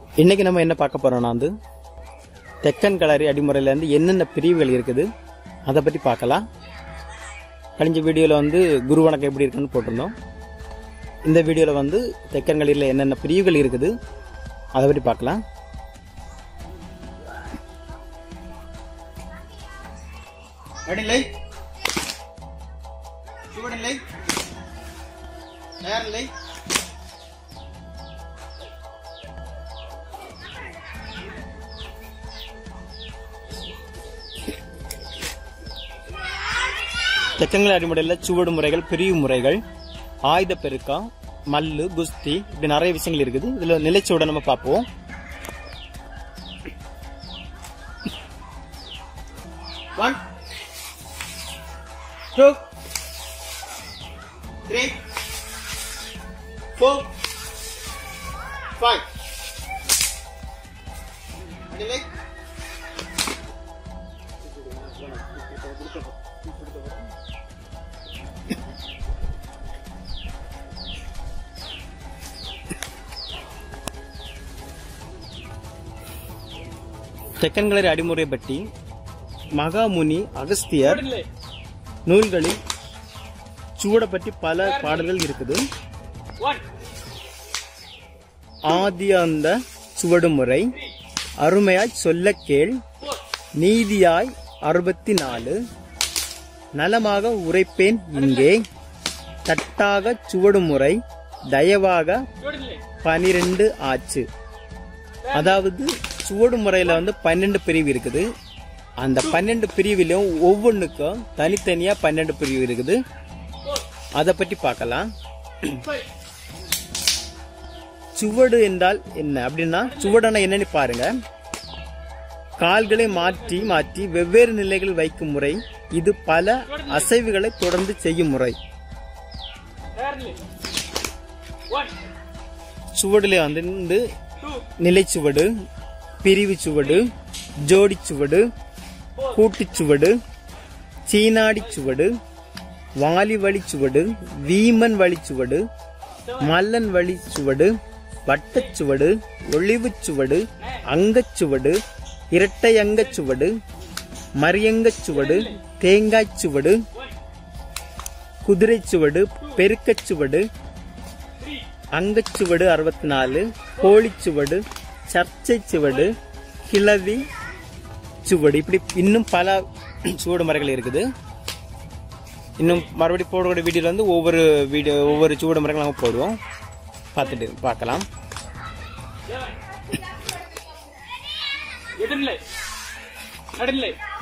இன்னைக்கு நம்ம என்ன பார்க்க போறோம்னா வந்து தெக்கன் களரி அடிமுறையில இருந்து என்னென்ன பிரிவுகள் இருக்குது அதை பற்றி பார்க்கலாம் கழிஞ்ச வீடியோவில் வந்து குரு வணக்கம் எப்படி இருக்குன்னு போட்டிருந்தோம் இந்த வீடியோவில் வந்து தெக்கன் களரியில் என்னென்ன பிரிவுகள் இருக்குது அதை பற்றி பார்க்கலாம் நடுநிலை சுவடுநிலை நேர்நிலை தெக்கங்கள் அடிமுறையில் சுவடு முறைகள் பிரிவு முறைகள் ஆயுத பெருக்கம் மல்லு குஸ்தி இப்படி நிறைய விஷயங்கள் இருக்குது இதுல நிலைச்சுவட நம்ம பார்ப்போம் one two three four five நடுநிலை தெக்கன் களரி அடிமுறை பற்றி மகாமுனி அகஸ்தியர் நூல்களில் சுவடை பற்றி பல பாடல்கள் இருக்குது ஆதி அந்த சுவடு முறை அருமையாய் சொல்ல கேள் நீதியாய் அறுபத்தி நாலு நலமாக உரைப்பேன் இங்கே தட்டாக சுவடு முறை தயவாக பனிரெண்டு ஆச்சு அதாவது சுவடு முறையில வந்து பன்னெண்டு பிரிவு இருக்குது அந்த பன்னெண்டு பிரிவிலும் ஒவ்வொன்றுக்கும் தனித்தனியா பன்னெண்டு பிரிவு இருக்குது அதை பற்றி பார்க்கலாம் சுவடு என்றால் என்ன அப்படின்னா சுவடனா என்னன்னு பாருங்க கால்களை மாற்றி மாற்றி வெவ்வேறு நிலைகளில் வைக்கும் முறை இது பல அசைவுகளை தொடர்ந்து செய்யும் முறை சுவடுல வந்து நிலைச்சுவடு பிரிவு சுவடு ஜோடி சுவடு கூட்டுச் சுவடு சீனாடி சுவடு வாலி வழி சுவடு வீமன் வழி சுவடு மல்லன் வழி சுவடு வட்டச் சுவடு ஒளிவுச் சுவடு அங்கச்சுவடு இரட்டை அங்கச்சுவடு மரியங்கச் சுவடு தேங்காய்ச் சுவடு குதிரைச் சுவடு பெருக்கச் சுவடு அங்கச்சுவடு அறுபத்தி நாலு கோழிச்சுவடு சர்ச்சை சுவடு கிளவி சுவடு இப்படி இன்னும் பல சுவடு முறைகள் இருக்குது இன்னும் மறுபடியும் போடக்கூடிய வீடியோல வந்து ஒவ்வொரு வீடியோ ஒவ்வொரு சுவடு முறைகள் நம்ம போடுவோம் பார்த்துட்டு பார்க்கலாம் எதிர்நிலை நடுநிலை